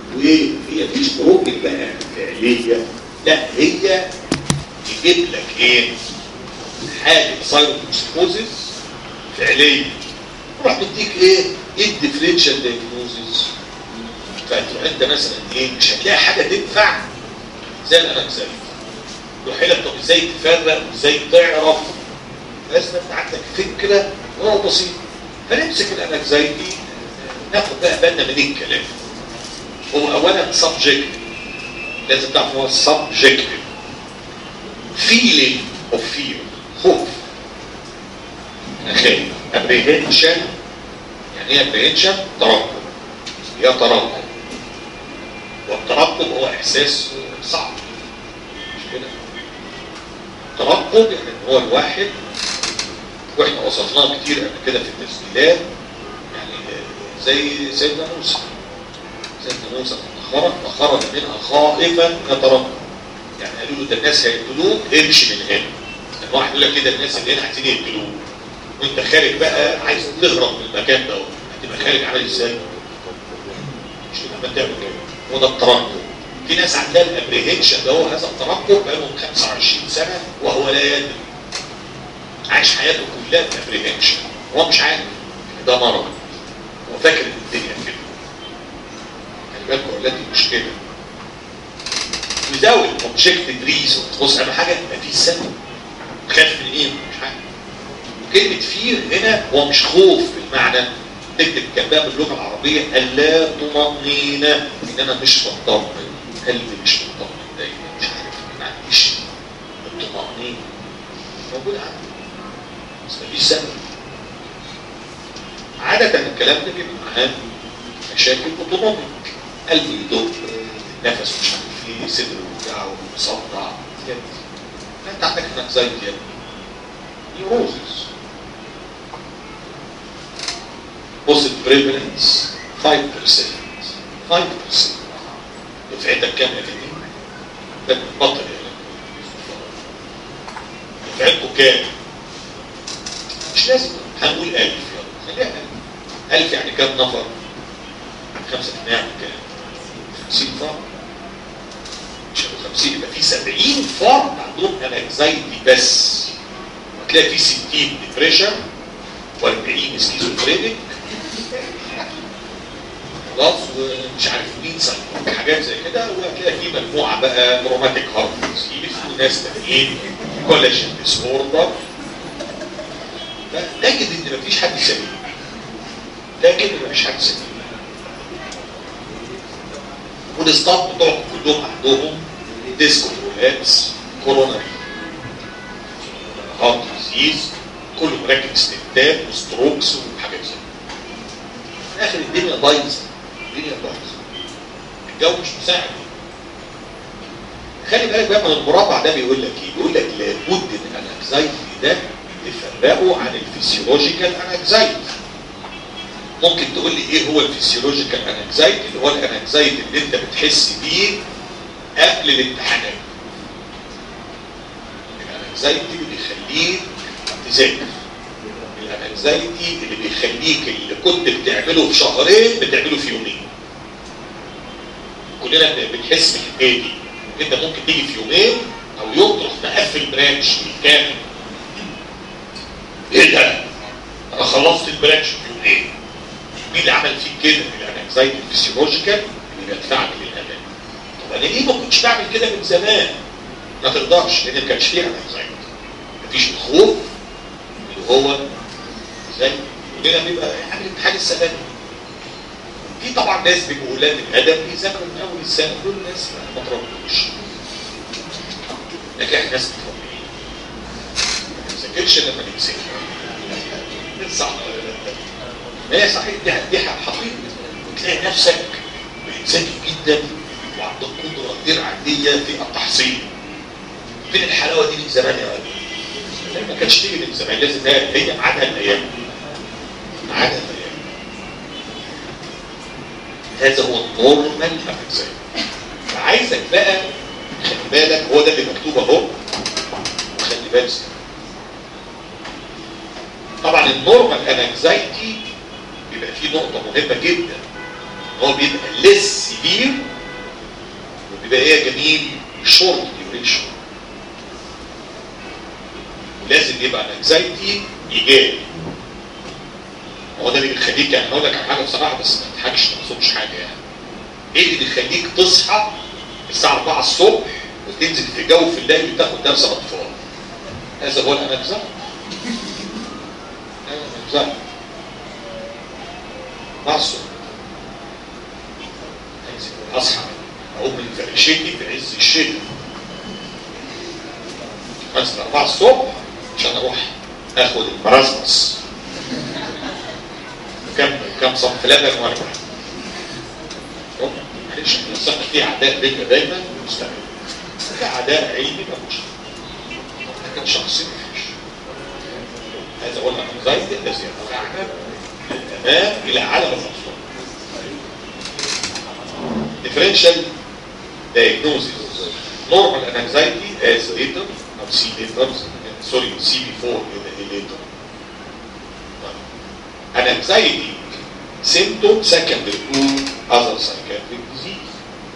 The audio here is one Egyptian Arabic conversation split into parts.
وهي مش بروبلم بقى فعليه لا هي تجيب لك ايه حاله سايروتوكسيكوزيس فعليه تروح تديك ايه ايه الديفرنشال دايجنوزيس فتروح انت مثلا ايه مش هتلاقي حاجه تنفع زي الانكسايتي تروح لك طب ازاي تفرق وازاي تعرف لازم انت عندك فكره ولو بسيطه فنمسك الانكسايتي ناخد بقى بالنا من الكلام هو اولا سبجكت لازم تعرف هو سبجكت feeling of fear خوف انا خايف apprehension يعني ايه apprehension ترقب يا ترقب والترقب هو احساس صعب مش كده ترقب يعني هو الواحد واحنا وصفناه كتير قبل كده في التسجيلات يعني زي سيدنا موسى سيدنا موسى لما خرج فخرج منها خائفا يترقب يعني قالوا له ده الناس هيقتلوك امشي من هنا لما واحد يقول لك كده الناس اللي هنا عايزين يقتلوك وانت خارج بقى عايز تهرب من المكان ده هتبقى خارج عامل ازاي؟ مش لما تعمل كده وده الترقب في ناس عندها الابريهنشن ده هو هذا الترقب بقالهم 25 سنه وهو لا يدري عايش حياته كلها في ابريهنشن هو مش عارف ده مرض هو فاكر ان الدنيا كده خلي بالكم اولاد دي مشكله without objective reason بص اهم حاجه يبقى في سبب خاف من ايه مش عارف كلمه فير هنا هو مش خوف بالمعنى تكتب جنبها باللغه العربيه اللا طمانينه ان انا مش مطمن قلبي مش مطمن دايما مش عارف ما عنديش الطمانينه موجوده عندي بس مفيش سبب عادة الكلام ده بيبقى معاه مشاكل اوتونوميك قلبه يدق نفسه مش عارف ايه صدره بتاعه مصدع كده انت عندك انكزايتي يا ابني نيوروزس بص البريفلنس 5% 5% دفعتك كام يا فندم؟ ده بطل يا دفعتكم كام؟ مش لازم هنقول 1000 يلا خليها 1000 1000 يعني كام نفر؟ خمسة يعني كام؟ 50 فرد مش هيبقوا 50 يبقى في 70 فرد عندهم انكزايتي بس وتلاقي في 60 ديبريشن و40 سكيزوفرينيك خلاص ومش عارف مين سايكوك حاجات زي كده وهتلاقي في مجموعه بقى روماتيك هارت ديزيز وناس تانيين كولاجين ديس اوردر نجد ان مفيش حد سليم لكن مفيش حد سليم والاستاف بتوعهم كلهم عندهم ديسكو برولابس كورونا هارت ديزيز كله مركب استنتاج وستروكس وحاجات زي في الاخر الدنيا بايظه الدنيا بايظه الجو مش مساعد خلي بالك بقى من المربع ده بيقول لك ايه؟ بيقول لك لابد من الانكزايتي ده تفرقه عن الفسيولوجيكال انكزايتي ممكن تقول لي ايه هو الفسيولوجيكال انكزايتي اللي هو الانكزايتي اللي انت بتحس بيه قبل الامتحانات الانكزايتي اللي بيخليك تذاكر الانكزايتي اللي بيخليك اللي كنت بتعمله في شهرين بتعمله في يومين كلنا بنحس بالحكايه دي انت ممكن تيجي في يومين او يوم تروح مقفل برانش بالكامل ايه ده؟ انا خلصت البرانش في يومين مين اللي عمل فيك كده؟ الانكزايتي الفسيولوجيكال اللي بيدفعك للامان طب انا ليه ما كنتش بعمل كده من زمان؟ ما تقدرش لان ما كانش فيها انكزايتي مفيش الخوف اللي هو زي كلنا بيبقى يعني الامتحان السنه دي في طبعا ناس بيبقوا ولاد الادب بيذاكروا من اول السنه دول ناس ما تربوش لكن احنا ناس متربيين ما بنذاكرش لما نمسكها صح ولا لا؟ هي صحيح دي دي حقيقه وتلاقي نفسك ذكي جدا وعندك قدره غير عاديه في التحصيل فين الحلاوه دي من زمان يا ولد؟ ما كانتش تيجي من زمان لازم هي عادها الايام عادها الايام هذا هو النورمال انكزايتي فعايزك بقى خلي بالك هو ده اللي مكتوب اهو وخلي بالك طبعا النورمال انكزايتي بيبقى فيه نقطة مهمة جدا هو بيبقى ليس سيفير وبيبقى ايه يا جميل شورت ديوريشن ولازم يبقى الانكزايتي ايجابي هو ده اللي بيخليك يعني هقول لك على حاجه بصراحه بس ما تضحكش ما تقصدش حاجه يعني ايه اللي بيخليك تصحى الساعه 4 الصبح وتنزل في جو في الليل وتاخد درس اطفال هذا هو الانكزايتي الانكزايتي الصبح اصحى اقوم من فرشتي في عز الشتاء انزل 4 الصبح عشان اروح اخد المرازمس كم كم صف لبن وارجع معلش احنا الصحة فيه عداء بينا دايما مستمر في عداء علمي ملوش لكن شخصي مفيش هذا هو الانكزايتي الذي يدفعنا للامام الى عالم الاطفال differential diagnosis normal anxiety as later or C later sorry C before later anxiety symptom secondary to other psychiatric disease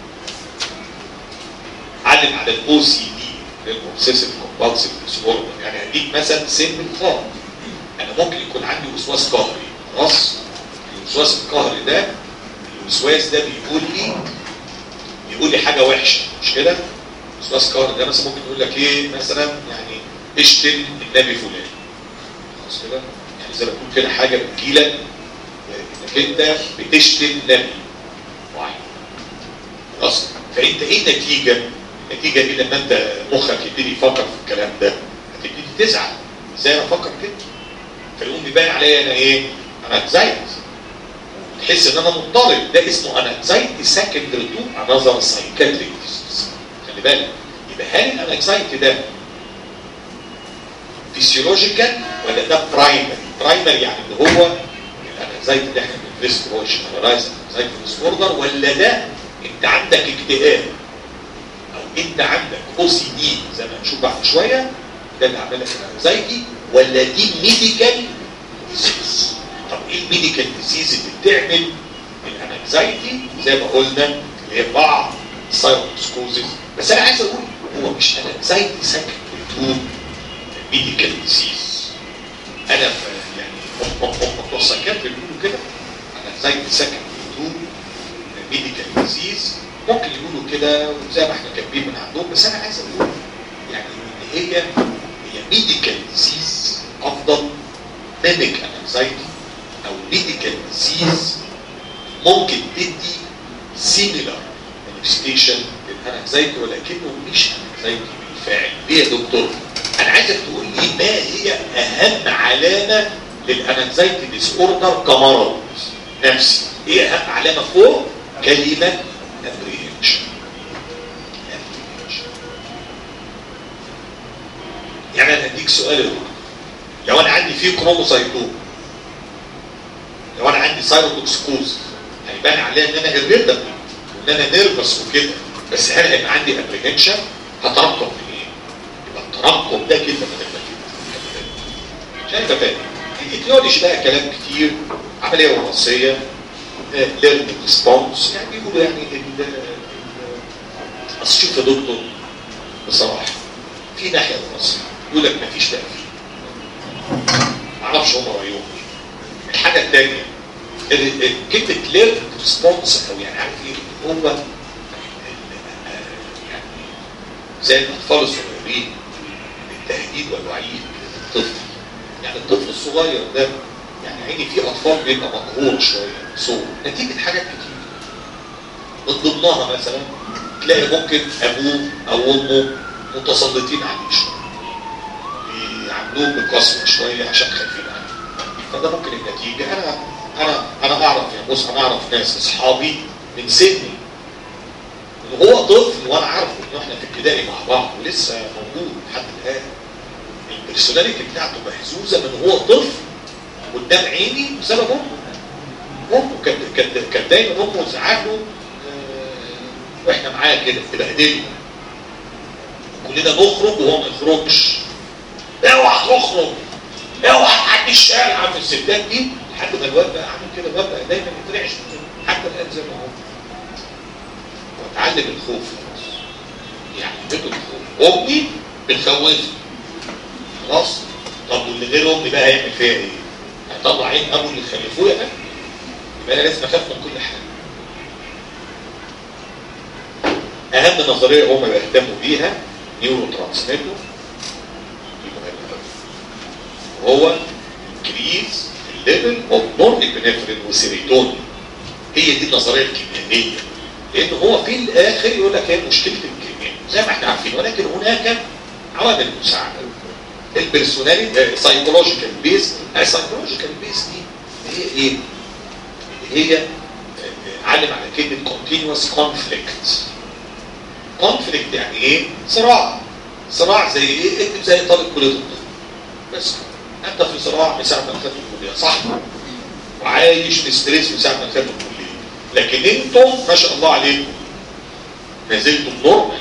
علم على الاو سي دي الاوبسيسيف كومبالسيف ديسوردر يعني هديك مثلا سن خالص انا ممكن يكون عندي وسواس قهري خلاص الوسواس القهري ده الوسواس ده بيقول لي بيقول لي حاجه وحشه مش كده وسواس قهري ده مثلا ممكن يقول لك ايه مثلا يعني اشتم النبي فلان خلاص كده يعني زي ما تقول كده حاجه بتجيلك انك انت بتشتم نبي معين خلاص فانت ايه النتيجه؟ النتيجه دي لما انت مخك يبتدي يفكر في الكلام ده هتبتدي تزعل ازاي انا افكر كده؟ فيقوم بيبان عليا انا ايه؟ انا انزايت تحس ان انا مضطرب ده اسمه انا انزايتي سكندري تو انذر سايكاتريك خلي بالك يبقى هل الانكزايتي ده فيسيولوجيكال ولا ده برايمري؟ برايمري يعني اللي هو الانكزايتي اللي احنا بندرسه هو الجنرالايز انكزايتي ديسوردر ولا ده انت عندك اكتئاب او انت عندك او سي دي زي ما هنشوف بعد شويه ده اللي عامل لك الانكزايتي ولا دي ميديكال ديزيز طب ايه الميديكال ديزيز اللي بتعمل الانكزايتي زي ما قلنا اللي هي بعض السايروسكوزز بس انا عايز اقول هو مش انكزايتي سكند تو ميديكال ديزيز انا يعني هم هم بتوع السايكاتري بيقولوا كده انكزايتي سكند تو ميديكال ديزيز ممكن يقولوا كده زي ما احنا كاتبين من عندهم بس انا عايز اقول يعني ان هي هي ميديكال ديزيز افضل ميميك انكزايتي او ميديكال ديزيز ممكن تدي سيميلار مانيفستيشن للانكزايتي ولكنه مش انكزايتي بالفعل ليه يا دكتور؟ انا عايزك تقول لي ما هي اهم علامه للانكزايتي ديس اوردر كمرض نفسي ايه اهم علامه فوق كلمه ابريهنشن يعني انا هديك سؤال يا دكتور لو انا عندي فيه كروموسايتوم لو انا عندي سايروتوكسكوز هيبان عليها ان انا irritable وان انا نيرفس وكده بس هل هيبقى عندي ابريهنشن هترقب في ايه؟ يبقى الترقب ده كده بدل ما كده عشان انت فاهم الايتيولوجي بقى كلام كتير عمليه وراثيه ليرنينج ريسبونس يعني بيقولوا يعني ال اصل شوف يا دكتور بصراحه في ناحيه وراثيه يقول لك مفيش تاثير معرفش هم رايهم الحاجه الثانيه كلمه ليرنينج ريسبونس او يعني عارف ايه هو يعني زي الاطفال الصغيرين التهديد والوعيد للطفل يعني الطفل الصغير ده يعني عيني في اطفال بيبقى مقهور شويه صور نتيجه حاجات كتير من ضمنها مثلا تلاقي ممكن ابوه او امه متسلطين عليه شويه بيعاملوه بقسوه شويه عشان خايفين عليه فده ممكن النتيجه انا انا انا اعرف يعني بص انا اعرف ناس اصحابي من سني ان هو طفل وانا عارفه ان احنا في ابتدائي مع بعض ولسه موجود لحد الان البرسوناليتي بتاعته مهزوزه من هو طفل قدام عيني بسبب امه امه كانت كانت كانت دايما امه تزعله واحنا معاه كده تبهدله كلنا نخرج وهو ما يخرجش اوعى تخرج اوعى تعدي الشارع عم الستات دي لحد ما الواد بقى عامل كده الواد بقى دايما يترعش حتى الان زي ما هو واتعلم الخوف خلاص يعني بيته الخوف امي بتخوفني خلاص طب واللي غير امي بقى هيعمل فيها ايه؟ هيطلع عين ابو اللي خلفوه يا يبقى انا لازم اخاف من كل حاجه اهم نظريه هم بيهتموا بيها نيورو ترانسميتر وهو انكريز الليفل اوف نورابينفرين وسيريتونين هي دي النظريه الكيميائيه لان هو في الاخر يقول لك هي مشكله الكيمياء زي ما احنا عارفين ولكن هناك عوامل مساعده البيرسوناليتي سايكولوجيكال بيس السايكولوجيكال بيس دي هي ايه؟ هي علم على كلمه continuous conflict conflict يعني ايه؟ صراع صراع زي ايه؟ اكتب زي طالب كليه الطب بس انت في صراع من ساعه ما دخلت الكليه صح؟ وعايش في ستريس من ساعه ما دخلت الكليه لكن انتم ما شاء الله عليكم ما زلتم نورمال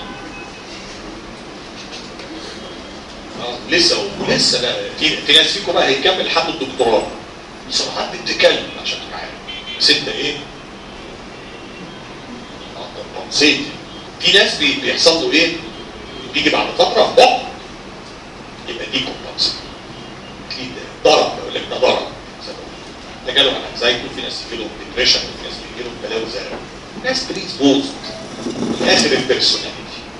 لسه ولسه لا في, في ناس فيكم بقى هيكمل لحد الدكتوراه صراحات بتتكلم عشان تبقى عارف بس انت ايه؟ اه نسيت في ناس بي بيحصل له ايه؟ بيجي بعد فتره بق يبقى دي كومبانسيت ضرب يقول لك ده ضرب ده جاله على انزايتي وفي ناس يجي لهم ديبريشن وفي ناس بيجي لهم بلاوي زرقاء ناس بريز بوز اخر البيرسوناليتي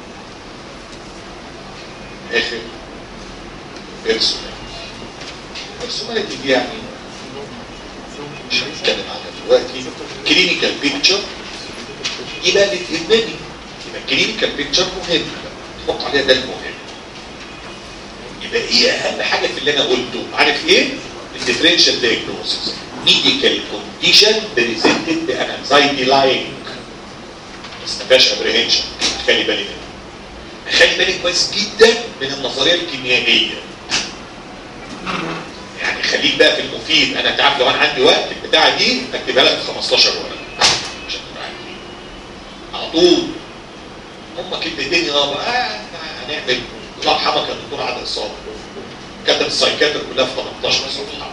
اخر بيرسوناليتي البيرسوناليتي دي يعني مش هنتكلم عنها دلوقتي كلينيكال بيكتشر يبقى اللي تهمني يبقى الكلينيكال بيكتشر مهم تحط عليها ده المهم يبقى ايه اهم حاجه في اللي انا قلته عارف ايه الديفرنشال دايجنوستس ميديكال كونديشن بريزنتد بان انزايتي لايك بس ما فيهاش ابريهنشن خلي بالي منها خلي بالك كويس جدا من النظريه الكيميائيه يعني خليك بقى في المفيد انا تعرف لو انا عندي وقت البتاعه دي اكتبها لك في 15 ورقه عشان تبقى عارف على طول هم كلمتين يابا آه هنعمل الله يرحمك يا دكتور عادل الصابر كتب السايكاتر كلها في 18 صفحه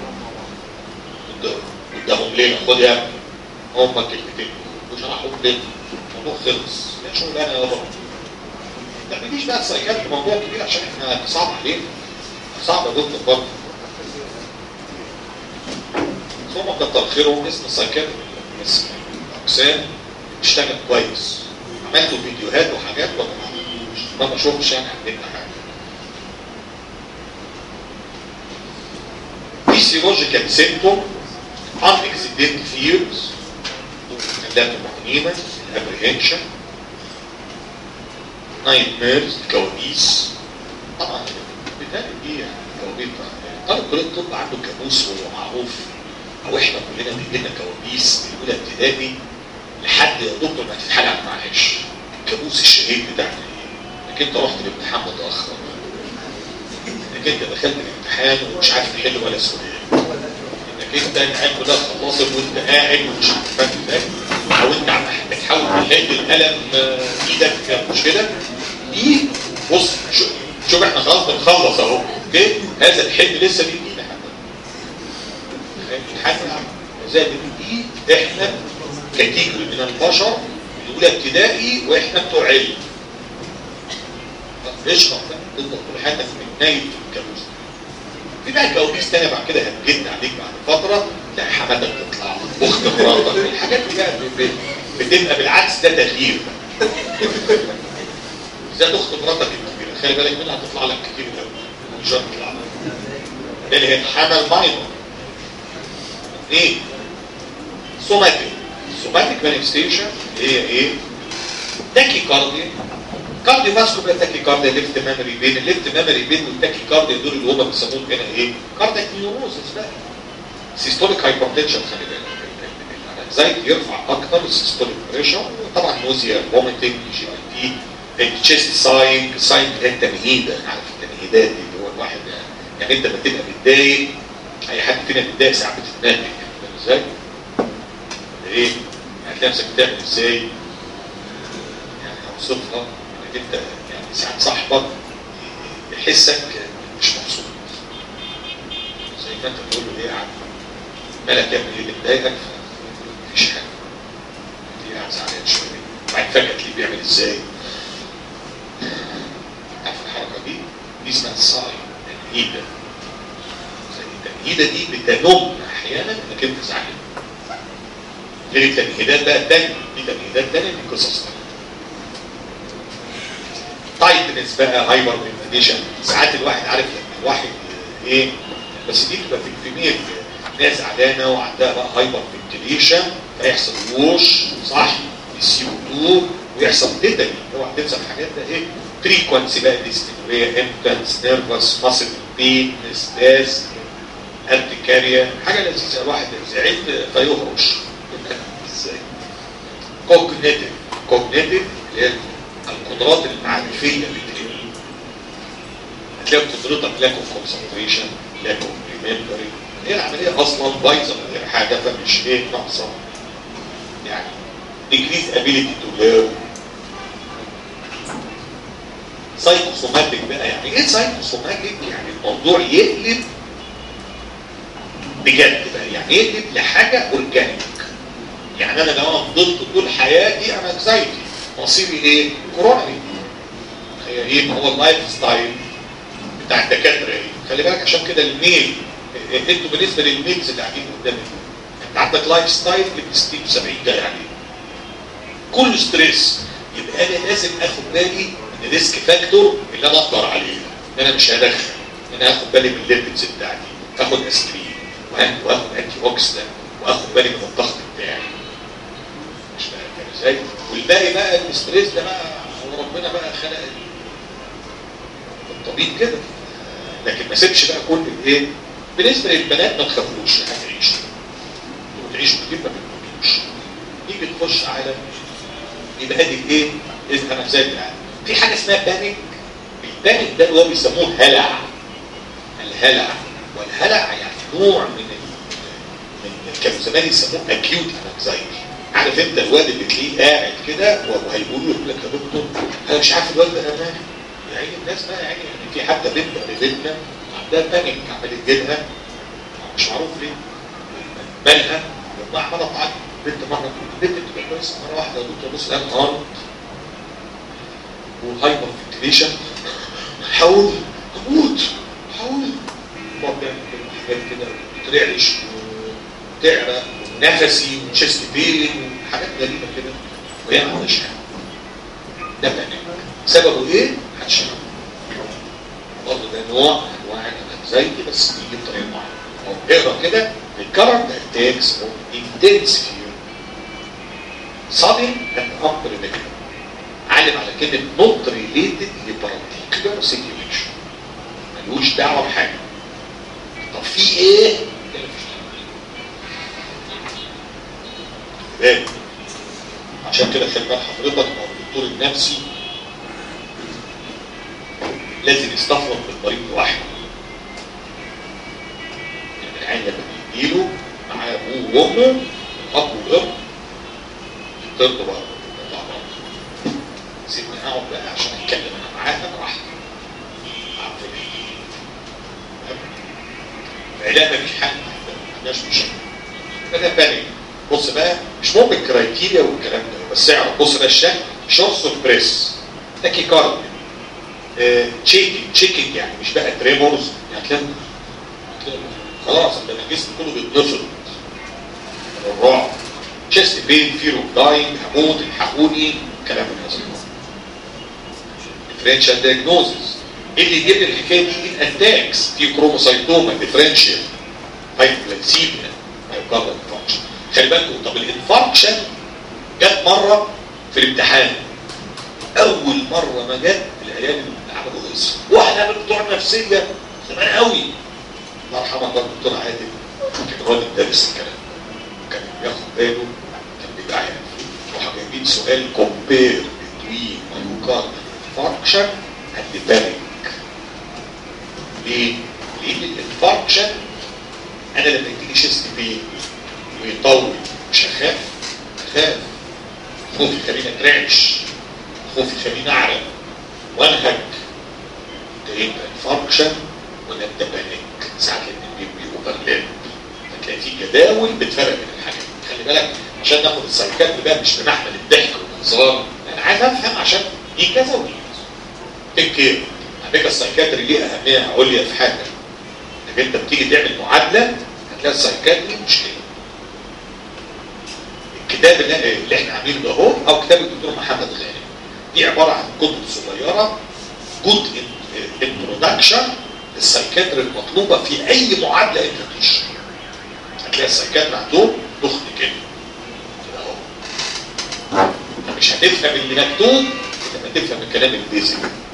قدامهم ليله خد يا ابني هم كلمتين وشرحوا لنا الموضوع خلص يا شغلانه يابا ما تعمليش بقى السايكاتر موضوع كبير عشان احنا صعب علينا صعب يا دكتور برضه ثم كتر خيرهم اسم السايكاتر اسم الاقسام اشتغل كويس عملتوا فيديوهات وحاجات ولا ما ما بشوفش يعني عندنا حاجه physiological symptom unexplained fears اللام المعنيمة apprehension nightmares الكوابيس طبعا بالتالي دي يعني كوابيس طالب كلية الطب عنده كابوس وهو معروف او احنا كلنا بيجي لنا كوابيس من اولى ابتدائي لحد يا دكتور ما تتحل على معلش الكابوس الشهيد بتاعنا ايه؟ انك انت رحت الامتحان متاخر انك انت دخلت الامتحان ومش عارف تحل ولا سؤال انك انت الامتحان كلها خلصت وانت قاعد ومش فاهم ازاي او انت عم بتحاول تحل القلم ايدك مش كده دي بص شوف شوف احنا خلاص بنخلص اهو اوكي هذا الحلم لسه بيجينا الامتحان زي دي احنا كاتيجوري من البشر اولى ابتدائي واحنا بتوع علم اشرح بقى تفضل طول حياتك من نايم في الكابوس في بقى كوابيس تانية بعد كده هتجن عليك بعد فترة تلاقي حماتك تطلع اخت مراتك الحاجات دي بقى بتبقى بالعكس ده تغيير بالذات اخت مراتك الكبيرة خلي بالك منها هتطلع لك كتير قوي مش هتطلع لك ده اللي هي الحمل ماينور ايه سوماتيك سوماتيك مانيفستيشن هي ايه تاكي كارديا كارديو فاسكولار تاكي كارديا ليفت ميموري بين الليفت ميموري بين والتاكي كارديا دول اللي هم بيسموهم هنا ايه كاردياك نيوروزس بقى سيستوليك هايبرتنشن خلي بالك الانزايتي يرفع اكتر السيستوليك بريشر طبعا نوزيا فوميتنج جي اي تي التشيست ساينج ساينج اللي هي التمهيده عارف التمهيدات دي اللي هو الواحد يعني انت لما تبقى متضايق اي حد فينا متضايق ساعات بتتنهج فاهم ازاي؟ ايه؟ هتلاقي نفسك بتعمل ازاي؟ يعني اوصفها انك انت يعني ساعات صاحبك يحسك مش مبسوط زي ما انت بتقول له ايه يا عم مالك يا ابني اللي مضايقك مفيش حاجه زعلان شويه وبعدين فجاه تلاقيه بيعمل ازاي؟ عارف الحركه دي؟ دي اسمها الصاي تنهيده التنهيده دي بتنم احيانا انك انت زعلان غير التنهيدات بقى التانية في تنهيدات تانية دي قصص تانية تايتنس بقى هايبر انفليشن ساعات الواحد عارف لما الواحد ايه بس دي بتبقى في كمية ناس زعلانه وعندها بقى هايبر فنتليشن فيحصل ووش صح السي او 2 ويحصل تيتاني اوعى تنسى الحاجات ده ايه فريكونسي بقى ديستنوريا امبتنس نيرفس ماسل بين ستاس ارتكاريا حاجه لذيذه الواحد زعلت فيهرش ازاي كوجنيتيف كوجنيتيف اللي هي القدرات المعرفيه بتقل هتلاقي قدرتك لاك اوف كونسنتريشن لاك اوف ريمبرنج هي العمليه اصلا بايظه من غير حاجه فمش ايه ناقصه يعني decrease ability to learn سايكوسوماتيك بقى يعني ايه سايكوسوماتيك يعني الموضوع يقلب بجد بقى يعني يقلب لحاجه اورجانيك يعني انا لو انا فضلت طول حياتي انا اكزايتي مصيري ايه؟ كورونري هي ايه ما هو اللايف ستايل بتاع الدكاتره ايه؟ خلي بالك عشان كده الميل انتوا بالنسبه للميلز اللي قاعدين قدامك انت عندك لايف ستايل بتستيب 70 جاي عليه كله ستريس يبقى انا لازم اخد بالي من الريسك فاكتور اللي انا اقدر عليه ان انا مش هدخن ان انا اخد بالي من الليبيدز بتاعتي فاخد اسبرين واخد انتي اوكسيدنت واخد بالي من الضغط بتاعي مش فاهم ازاي والباقي بقى الاستريس ده بقى هو ربنا بقى خلق الطبيب كده لكن ما سيبش بقى كل الايه بالنسبه للبنات ما تخافوش هتعيشوا وتعيشوا كتير ما بتموتوش نيجي تخش على يبقى دي ايه؟ اذهب ازاي يعني في حاجه اسمها بانيك البانيك ده اللي هو بيسموه هلع الهلع والهلع يعني نوع من من كانوا زمان يسموه اكيوت انكزايتي عارف انت الواد اللي تلاقيه قاعد كده وهيقولوا لك يا دكتور انا مش عارف الواد ده انا مالي يعني الناس بقى يعني في حتى بنت قريبتنا عندها بانيك عمال تجيلها مش معروف ليه مالها والله عماله تعيط بنت مره بنت بتبقى كويسه مره واحده يا دكتور بص لها النهارده وهايبر فنتليشن حاول اموت حاول تقعد تعمل حاجات كده ترعش وتعرق ونفسي وتشست بين وحاجات غريبه كده وهي ما عندهاش حاجه ده بانيك سببه ايه؟ محدش يعرف برضه ده نوع من انواع الانكزايتي بس بيجي بطريقه معينه اقرا كده الكرنت اتاكس اوف intense fear sudden and unpredictable علم على كلمة not related لبارتيكولار situation ملوش دعوة بحاجة طب في ايه؟ بالك عشان كده خلي بال حضرتك او الدكتور النفسي لازم يستفرد بالمريض لوحده يعني العين لما بيجيله معاه ابوه وامه الاب والام يطردوا بقى يطلع بره سيبني اقعد بقى عشان اتكلم انا معاها براحتي العلاج مفيش حل ما عندناش مشكله فده بانيك بص بقى مش مهم الكرايتيريا والكلام ده بس اعرف بص بقى الشكل شورس اوف بريس تاكي كارد تشيكينج تشيكينج يعني مش بقى تريمورز يعني هتلاقي خلاص انت الجسم كله بيتنفض الرعب تشست بين فير اوف داينج هموت الحقوني كلام من هذا النوع ديفرنشال دايجنوزز اللي يجيب لي الحكايه دي ان اتاكس في كروموسايتوما ديفرنشال هايبوغلايسيميا مايوكاردال انفاركشن خلي بالكم طب الانفاركشن جت مره في الامتحان اول مره ما جت العيال اللي عملوا غيظ واحنا من بتوع النفسيه زمان قوي الله يرحمه الله الدكتور عادل كان راجل دارس الكلام كان بياخد باله كان بيبقى عارف راحوا جايبين سؤال كومبير بين مايوكاردال انفاركشن اند بانيك ليه؟ لان الانفاركشن انا لما يجيلي شيست بين ويطول مش هخاف هخاف خوفي يخليني اترعش خوفي يخليني اعرق وانهج ده يبقى انفاركشن ولا انت بانيك ساعات الاثنين بيبقوا اوفرلاب فتلاقي في جداول بتفرق بين الحاجات خلي بالك عشان ناخد السايكاتري بقى مش بمحمل الضحك والهزار انا عايز افهم عشان دي كذا ودي كذا تك كير على فكره السايكاتري ليه اهميه عليا في حاجه انك انت بتيجي تعمل معادله هتلاقي السايكاتري مشكله الكتاب اللي, اللي احنا عاملينه ده اهو او كتاب الدكتور محمد غالي دي عباره عن كتب صغيره جود انترودكشن للسايكاتري المطلوبه في اي معادله انت تخش هتلاقي السايكاتري عندهم ضخم كده كده اهو انت مش هتفهم اللي مكتوب انت هتفهم الكلام البيزك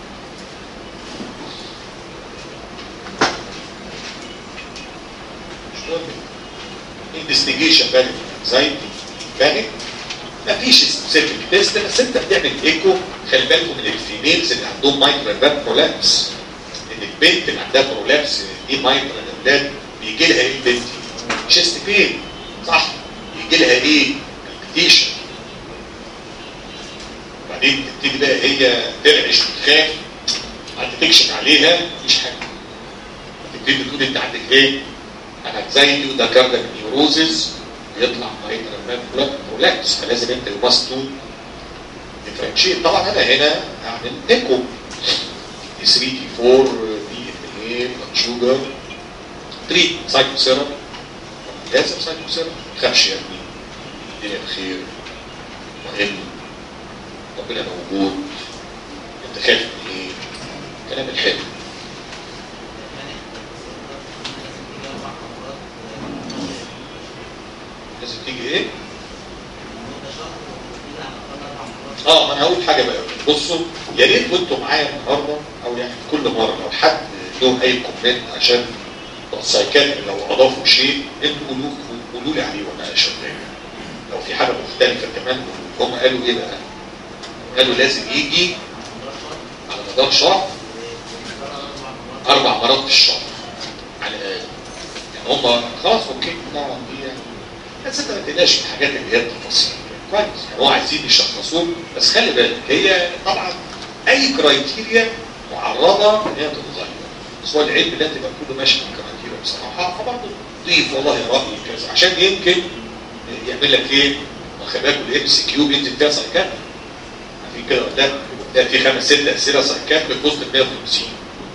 انفستيجيشن بقى انكزايتي بانيك مفيش سبيسيفيك تيست بس انت بتعمل ايكو خلي بالكم من الفيميلز اللي عندهم مايكرو برولابس ان البنت اللي عندها برولابس دي مايكرو الاولاد بيجي لها ايه البنت شيست بين صح يجي لها ايه البيتيشن وبعدين تبتدي بقى هي ترعش وتخاف انت تكشف عليها مفيش حاجه تبتدي تقول انت عندك ايه انا انكزايتي وده كاردك نيوروزز يطلع مايكرو برولابس فلازم انت الماست تو ديفرنشيت طبعا انا هنا هعمل ايكو دي 3 دي 4 دي ان ايه بلاد شوجر تريت سايكو سيرم لازم سايكو سيرم خافش يا ابني الدنيا بخير مهم ربنا موجود انت خايف من ايه كلام الحلو لازم تيجي ايه اه ما انا هقول حاجه بقى بصوا يا ريت وانتوا معايا النهارده او يعني كل مره لو حد له اي كومنت عشان السايكاتري لو اضافوا شيء انتوا قولوا قولوا لي عليه وانا شغال لو في حاجه مختلفه كمان هم قالوا ايه بقى؟ قالوا لازم يجي على مدار شهر اربع مرات في الشهر على الاقل يعني هم خلاص اوكي نعم دي يعني بس انت ما تقلقش من الحاجات اللي هي التفاصيل كويس يعني هو عايزين يشخصوه بس خلي بالك هي طبعا اي كرايتيريا معرضه ان هي تتغير بس هو العلم ده تبقى كله ماشي بالكرايتيريا بصراحه فبرضه ضيف والله رايي كذا عشان يمكن يعمل لك ايه؟ واخد بالك الام سي كيو بينزل فيها سايكات في كده قدام ده في خمس ست اسئله سايكات بوسط 150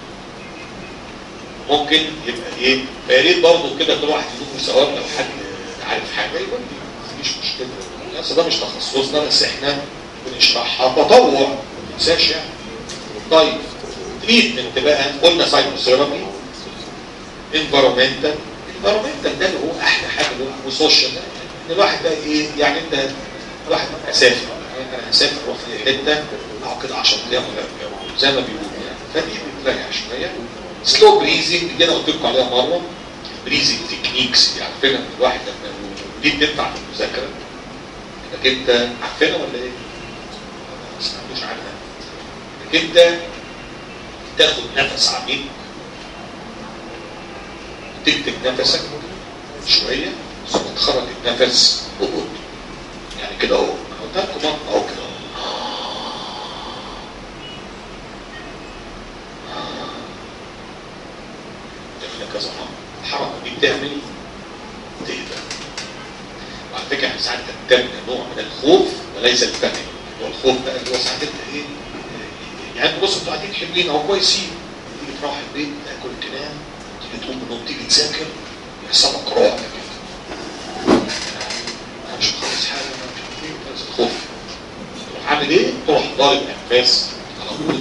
ممكن يبقى ايه؟ فيا ريت برضه كده كل واحد يكون ثواب لو حد عارف حاجه يقول لي مفيش مشكله الناس ده مش تخصصنا بس احنا بنشرحها تطوع ما تنساش يعني طيب تريتمنت بقى قلنا سايكوثيرابي انفيرومنتال انفيرومنتال ده اللي هو احلى حاجه اللي هو وسوشيال ان الواحد بقى ايه يعني انت الواحد اسافر انا هسافر اروح في حته اقعد كده 10 ايام ولا زي ما بيقولوا يعني فدي بتريح شويه سلو بريزنج دي انا قلت لكم عليها مره بريزنج تكنيكس دي عارفينها من الواحد لما دي بتنفع في المذاكره انك انت عارفينها ولا ايه؟ ما سمعتوش عنها انك انت تاخد نفس عميق تكتب نفسك شويه ثم تخرج النفس ببطء يعني كده اهو انا قلت لكم اهو كده تعمل كذا مره الحركه دي بتعمل تهدى وعلى فكره احنا ساعات تنتمي نوع من الخوف وليس الفهم هو الخوف بقى اللي هو ساعات انت ايه يعني انتوا بصوا انتوا قاعدين حلوين اهو كويسين تيجي تروح البيت تاكل تنام تيجي تقوم من النوم تيجي تذاكر يحصل لك رعب كده انا مش مخلص حاجه انا مش عارف ايه بس الخوف تروح عامل ايه؟ تروح ضارب انفاس على طول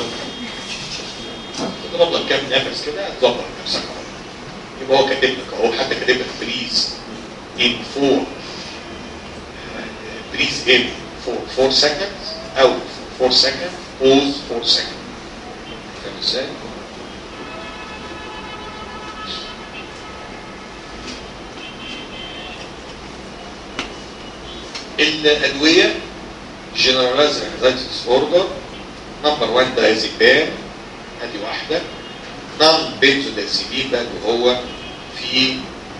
تضرب لك كام نفس كده تظبط نفسك على طول يبقى هو كاتب لك اهو حتى كاتب لك بريز in four breathe in for 4 seconds out for 4 seconds pause 4 seconds فاهم ازاي؟ الادويه generalized anxiety disorder نمبر 1 دايزيبام ادي واحده نون بنزودازيبين بقى اللي هو في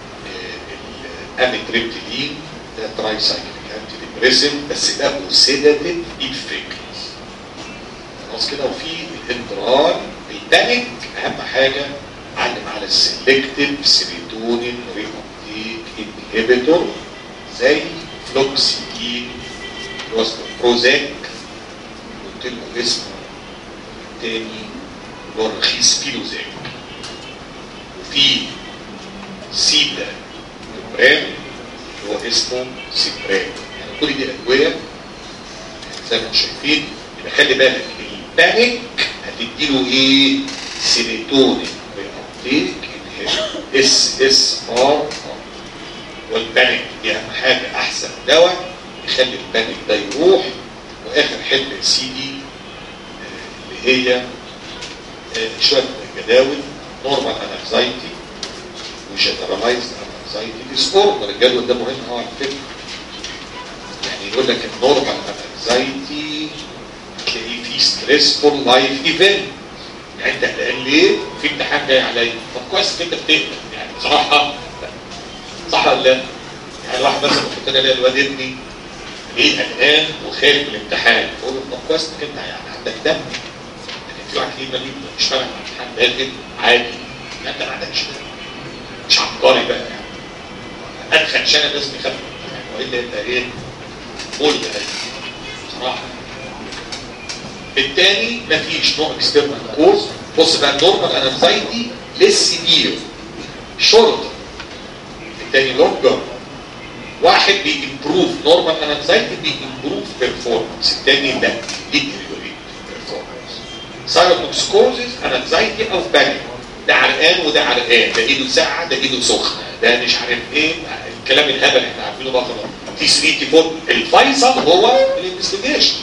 اميتريبتيلين ده تراي سايكليك انتي ديبريسنت بس ده سيداتيف افكت خلاص كده وفي الانترال البانيك اهم حاجه علم على السلكتيف سيروتونين ريبوبتيك انهبيتور زي فلوكسيتين اللي هو اسمه بروزاك قلت لكم اسمه تاني اللي هو الرخيص فيلوزاك وفي سيدا برام اللي هو اسمه سيبرام يعني كل دي ادويه زي ما انتم شايفين يبقى خلي بالك البانيك هتديله ايه؟ سيروتونين ريابتيك اس اس ار والبانيك دي اهم حاجه احسن دواء يخلي البانيك ده يروح واخر حته سي دي اللي هي آه، شويه جداول نورمال انكزايتي وجنرالايزد انكزايتي ديس اوردر الجدول ده مهم قوي على فكره يعني يقول لك النورمال انكزايتي تلاقيه فيه ستريسفول لايف ايفنت يعني انت قلقان ليه؟ في امتحان جاي عليا طب كويس انك انت بتقلق يعني بصراحه صح ولا لا؟ يعني واحد مثلا كنت انا الاقي الواد ابني ليه قلقان وخايف من الامتحان فاقول له طب كويس انك انت يعني عندك دم لكن في واحد ليه مريض مش فاهم الامتحان داخل عادي يعني انت ما عندكش دم مش عبقري بقى يعني ادخل عشان الناس بيخاف من الامتحان والا انت ايه؟ قول بصراحه الثاني مفيش نوع اكسترنال كوز بص بقى النورمال انكزايتي ليس سيفير شورت الثاني لونجر واحد بيمبروف نورمال انكزايتي بيمبروف بيرفورمانس الثاني لا ديتيريوريت بيرفورمانس سايروتوكسكوزيس انكزايتي او بانيك ده عرقان وده عرقان ده ايده ساقعه ده ايده سخنه ده مش عارف ايه الكلام الهبل اللي احنا عارفينه بقى خلاص تي 3 تي 4 الفيصل هو الانفستيجيشن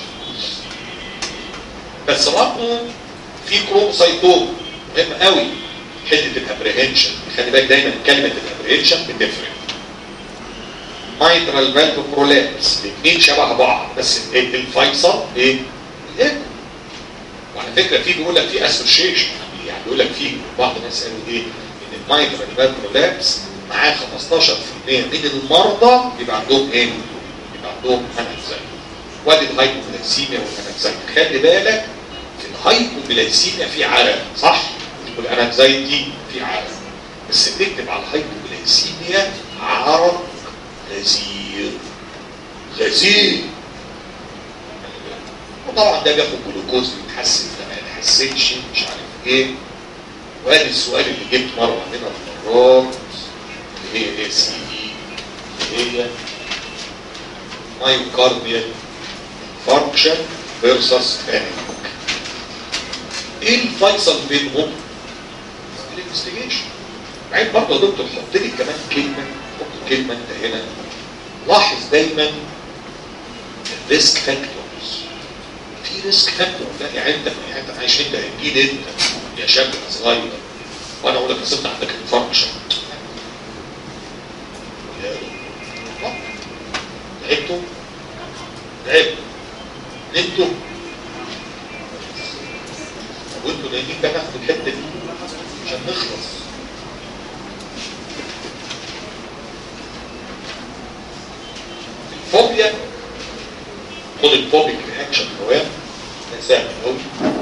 بس برضه في كروموسايتوم مهم قوي حته الابريهنشن خلي بالك دايما كلمه الابريهنشن بتفرق مايترال فالف برولابس الاثنين شبه بعض بس الفيصل ايه؟ الايكو وعلى فكره في بيقول لك في اسوشيشن يعني بيقول لك في بعض الناس قالوا ايه؟ ان المايترال فالف برولابس معاه 15% من المرضى يبقى عندهم ايه؟ يبقى عندهم انكزايتي وادي الهايبوغلايسيميا والانكزايتي خلي بالك في الهايبوغلايسيميا في عرق صح؟ والانكزايتي في عرق بس بنكتب على الهايبوغلايسيميا عرق غزير غزير وطبعا ده بياخد جلوكوز بيتحسن ده ما يتحسنش مش عارف ايه وادي السؤال اللي جبت مره من المرات اللي هي ايه سي اي اللي هي مايوكارديال فانكشن فيرسس بانيك ايه الفيصل بينهم؟ الانفستيجيشن بعدين برضه يا دكتور حط لي كمان كلمه حط كلمه انت هنا لاحظ دايما الريسك فاكتورز في ريسك فاكتور لا يعني انت يعني انت عايش انت اكيد انت يا شاب صغير وانا اقول لك اصل انت عندك انفاركشن تعبتوا تعبتوا نمتوا وانتوا نايمين بقى ناخد الحته دي عشان نخلص الفوبيا خد الفوبيك رياكشن كمان ده سهل قوي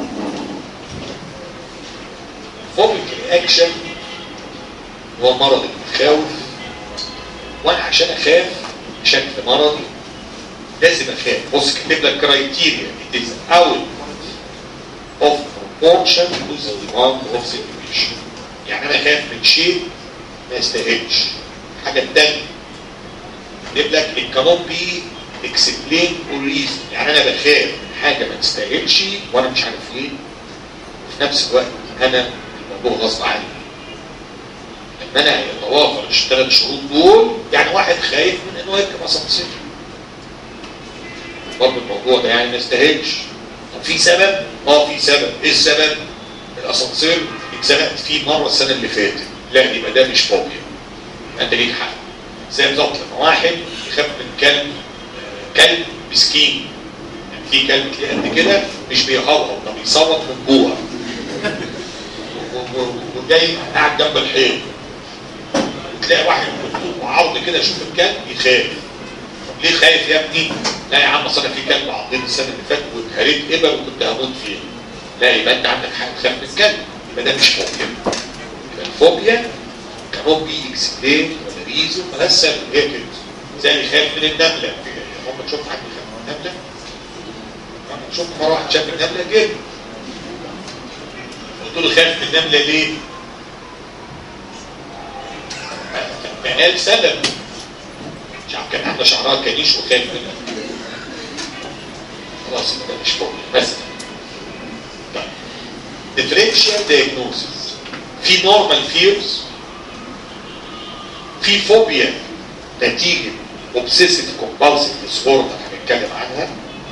الفوبيك رياكشن هو مرض المخاوف وانا عشان اخاف بشكل مرضي لازم اخاف بص كاتب لك كرايتيريا it is out of proportion to the demand of situation يعني انا خايف من شيء ما يستاهلش الحاجه الثانيه كاتب لك it cannot be explained or reason يعني انا بخاف من حاجه ما تستاهلش وانا مش عارف ليه وفي نفس الوقت انا الموضوع غصب عني لما انا يتوافر الثلاث شروط دول يعني واحد خايف من انه يركب اسانسير برضه الموضوع ده يعني ما يستاهلش طب في سبب؟ اه في سبب، ايه السبب؟ الاسانسير اتزنقت فيه مره السنه اللي فاتت، لا يبقى ده مش فوبيا. انت ليك حق. زي بالظبط لما واحد يخاف من كلب كلب مسكين يعني في كلب تلاقيه قد كده مش بيهوهو ده بيصوت من جوه وجاي قاعد جنب الحيط وتلاقي واحد وعرض كده يشوف الكلب يخاف ليه خايف يا ابني؟ لا يا عم اصل انا في كلب عضني السنه اللي فاتت واتهريت ابر وكنت هموت فيه. لا يبقى انت عندك حق تخاف من الكلب يبقى ده مش فوبيا. يبقى الفوبيا كانوت بي اكسبلين ولا ريزون مالهاش سبب هي كده. زي اللي خايف من النمله هم تشوف حد خايف من النمله شوف مره واحد شاف النمله جه قلت له خايف من النمله ليه؟ فقال سبب مش عارف كان عامله شعرها كنيش وخايف منها خلاص يبقى مش فوق بس طيب differential diagnosis في normal fears في فوبيا نتيجة obsessive compulsive disorder هنتكلم عنها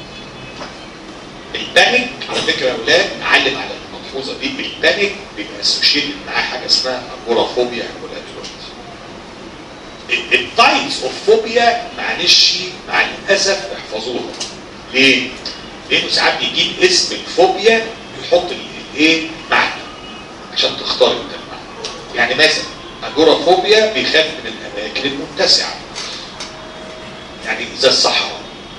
البانيك على فكرة يا اولاد علم على الملحوظة دي البانيك بيبقى اسوشيتد معاه حاجة اسمها اجورافوبيا هنقولها دلوقتي التايبس اوف فوبيا معلش مع الاسف احفظوها ليه؟ لانه ساعات بيجيب اسم الفوبيا يحط الايه معنى عشان تختار انت المعنى يعني مثلا اجورافوبيا بيخاف من الاماكن المتسعه يعني زي الصحراء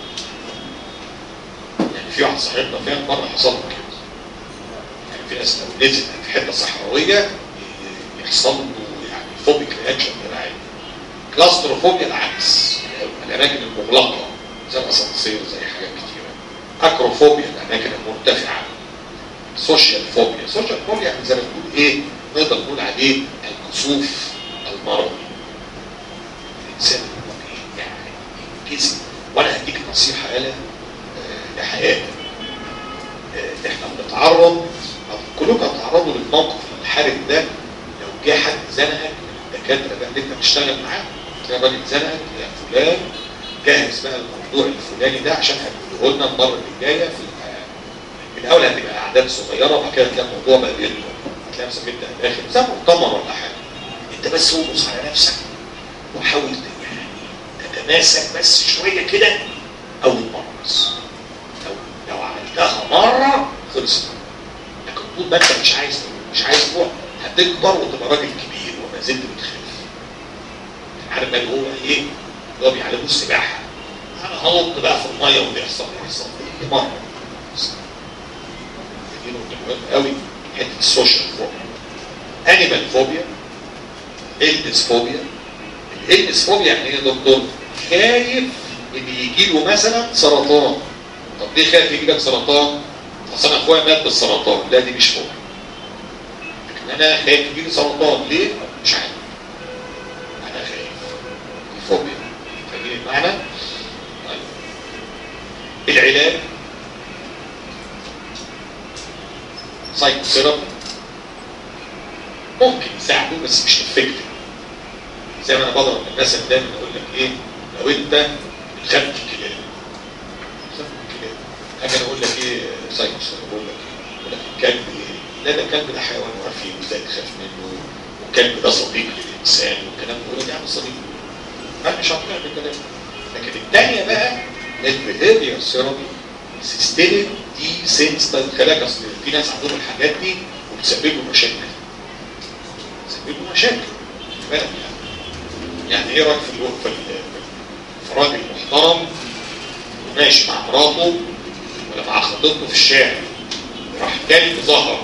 يعني في واحد صاحبنا فعلا مره حصل له كده يعني في ناس لو نزل في حته صحراويه يحصل له يعني فوبيك رياكشن مرعب كلاستروفوبيا العكس الاماكن المغلقه زي الاسانسير زي حاجات كتيره اكروفوبيا الاماكن المرتفعه سوشيال فوبيا سوشيال فوبيا يعني زي ما تقول ايه نقدر نقول عليه الكسوف المرضي الانسان يعني جسم وانا هديك نصيحه يالا آه لحياتك آه احنا بنتعرض كلكم هتتعرضوا للموقف الحرج ده لو جه حد زنقك من الدكاتره بقى اللي انت بتشتغل معاه تلاقي راجل زنقك يا فلان جهز بقى الموضوع الفلاني ده عشان هتقوله لنا المره اللي جايه في الاول هتبقى اعداد صغيره وبعد كده تلاقي الموضوع بقى بيكبر هتلاقي نفسك انت داخل زي مؤتمر ولا حاجه انت بس وبص على نفسك وحاول يعني تتماسك بس شويه كده اول مره بس لو لو عملتها مره خلصت لكن طول ما انت مش عايز مش عايز تروح هتكبر وتبقى راجل كبير وما زلت بتخاف عارف بقى هو ايه؟ اللي هو بيعلموه السباحه انا هنط بقى في الميه واللي يحصل يحصل دي مره دي نقطه مهمه قوي حته السوشيال فوبيا انيمال فوبيا البس فوبيا الالبس فوبيا يعني ايه يا دكتور؟ خايف ان يجي له مثلا سرطان طب ليه خايف يجي لك سرطان؟ اصل انا اخويا مات بالسرطان لا دي مش فوبيا لكن انا خايف يجي لي سرطان ليه؟ مش عارف انا خايف دي فوبيا فاهمين المعنى؟ طيب العلاج سايكو ثيرابي ممكن يساعده بس مش افكتيف زي ما انا بضرب المثل دايما اقول لك ايه لو انت بتخاف من الكلاب بتخاف من الكلاب اجي اقول لك ايه سايكو ثيرابي بقول لك ايه بقول لك الكلب ايه لا ده الكلب ده حيوان وعارفين ازاي تخاف منه والكلب ده صديق للانسان والكلام ده يقول لك يعني صديق انا مش هقنع بالكلام لكن الثانيه بقى البيهيفير ثيرابي سيستمك دي سنسيتيف خلاك اصل في ناس عندهم الحاجات دي وبتسبب له مشاكل بتسبب له مشاكل بالك يعني يعني ايه رايك في الوقفه في راجل محترم وماشي مع مراته ولا مع خطيبته في الشارع راح كلب ظهر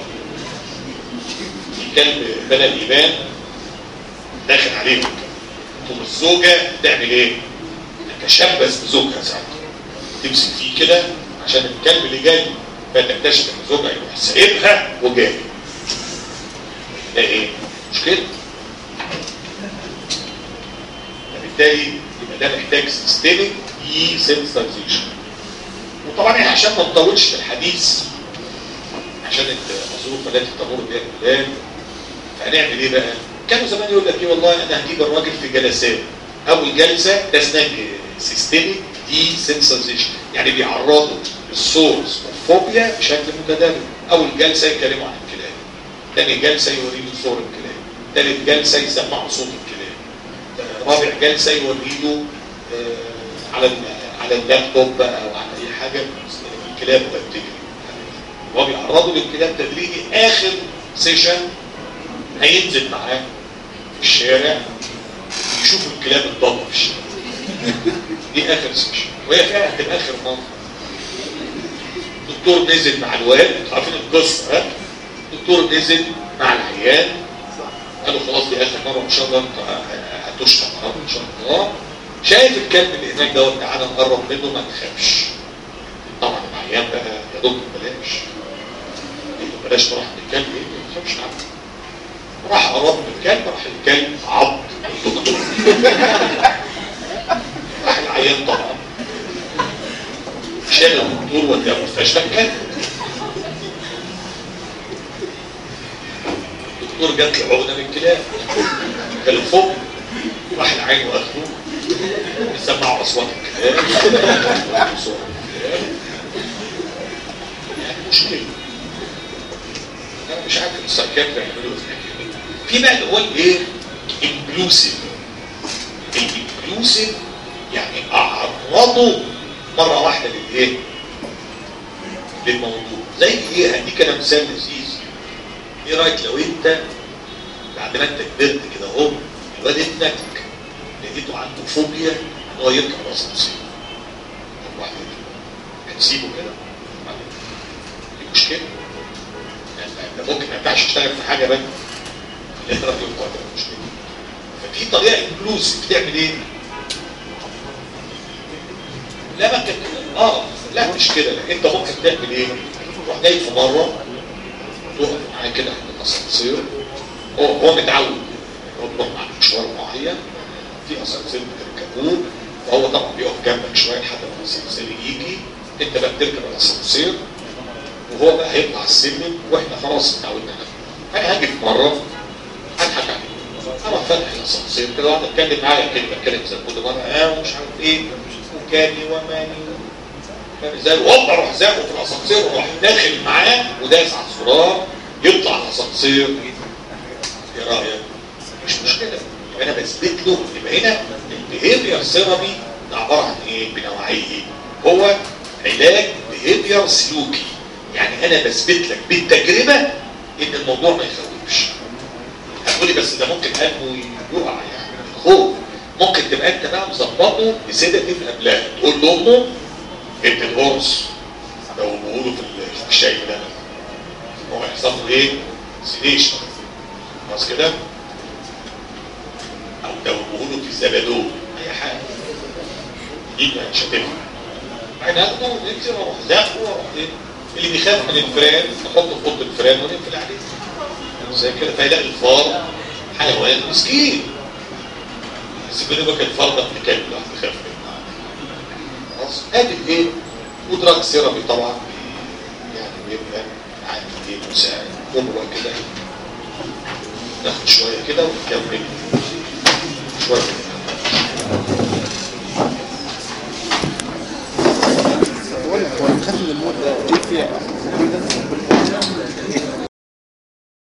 الكلب بدا يبان داخل عليهم تقوم الزوجه تعمل ايه؟ تتشبث بزوجها ساعتها تمسك فيه كده عشان الكلب اللي جاي فتكتشف ان زوجها يروح سايبها وجاي ده ايه؟ مش كده؟ فبالتالي يبقى ده محتاج سيستمك اي سنسيتايزيشن وطبعا احنا عشان ما نطولش في الحديث عشان الظروف التي تمر بها البلاد فهنعمل ايه بقى؟ كانوا زمان يقول لك ايه والله انا هجيب الراجل في جلسات اول جلسه ده اسمها سيستمك دي سنسيزيشن يعني بيعرضوا السورس والفوبيا بشكل متدرج اول جلسه يتكلموا عن الكلاب ثاني جلسه يوري له صور الكلاب ثالث جلسه يسمعوا صوت الكلاب رابع جلسه يوري له آه على على اللابتوب بقى او على اي حاجه الكلاب وهي بتجري هو بيعرضوا للكلاب تدريجي اخر سيشن هينزل معاه في الشارع يشوف الكلاب الضبط في الشارع دي اخر سيشن وهي فعلا هتبقى اخر مره الدكتور نزل مع الواد عارفين القصه ها الدكتور نزل مع العيان قالوا خلاص دي اخر مره ان شاء الله انت هتشفى النهارده ان شاء الله شايف الكلب اللي هناك دوت تعالى نقرب منه ما تخافش طبعا العيان بقى يا دكتور بلاش بلاش تروح للكلب ايه ما تخافش عنه راح قرب من الكلب راح الكلب عض الدكتور راح العيان طبعا شال الدكتور وداه مستشفى الكلب الدكتور جات له عقده من الكلاب كان فوق راح العين واخده سمعوا اصوات الكلاب صوت الكلاب يعني مشكله انا مش عارف السايكاتري يعملوا ايه في بقى اللي هو الايه انكلوسيف الانكلوسيف يعني اعرضه مره واحده للايه للموضوع زي ايه هديك انا مثال لذيذ ايه رايك لو انت بعد ما انت كبرت كده اهو الواد ابنك لقيته عنده فوبيا ان هو يركب الاسانسير واحد هتسيبه كده دي مشكله يعني انت ممكن ما ينفعش تشتغل في حاجه بقى اللي انت راجل قادر مشكله ففي طريقه انكلوسيف تعمل ايه؟ لا ما كده اه لا مش كده لا انت ممكن تعمل ايه؟ تروح جاي في مره تقف معاه كده عند الاسانسير هو هو متعود هو بيروح مع مشوار معين في اسانسير بتركبوه فهو طبعا بيقف جنبك شويه لحد ما الاسانسير يجي انت بقى بتركب الاسانسير وهو بقى هيطلع السلم واحنا خلاص اتعودنا عليه انا هاجي في مره اضحك عليه اروح فاتح الاسانسير كده واقعد اتكلم معايا كلمه اتكلم زي كل مره اه ومش عارف ايه وكاني وماني فاهم ازاي وهوبا اروح زاقه في الاسانسير واروح داخل معاه وداس على الزرار يطلع الاسانسير ايه رايك؟ مش مشكله يبقى انا بثبت له يبقى هنا البيهيفير ثيرابي ده عباره عن ايه؟ بنوعيه هو علاج بيهيفير سلوكي يعني انا بثبت لك بالتجربه ان الموضوع ما يخوفش هتقولي بس ده ممكن قلبه يقع يعني خوف ممكن تبقى انت بقى مظبطه بسيداتيف قبلها تقول لامه ادي القرص ده هو بيقولوا في الشاي ده هو هيحصل له ايه؟ سيديشن خلاص كده؟ او ده بيقولوا في الزبادون اي حاجه دي مش هتنفع بعدين اخده وننزل واروح زقه واروح ايه؟ اللي بيخاف من الفئران نحطه في اوضه الفئران ونقفل عليه زي كده فيلاقي الفار حيوان مسكين بس بيقول لك الفار ده ابن كلب لا تخاف منه خلاص ادي الايه ودراج سيرابي طبعا يعني بيبقى عادي ايه مساعد نبره كده ناخد شويه كده ونكمل شويه بقول لك هو اللي خاف من الموت ده ليه فيها كل ده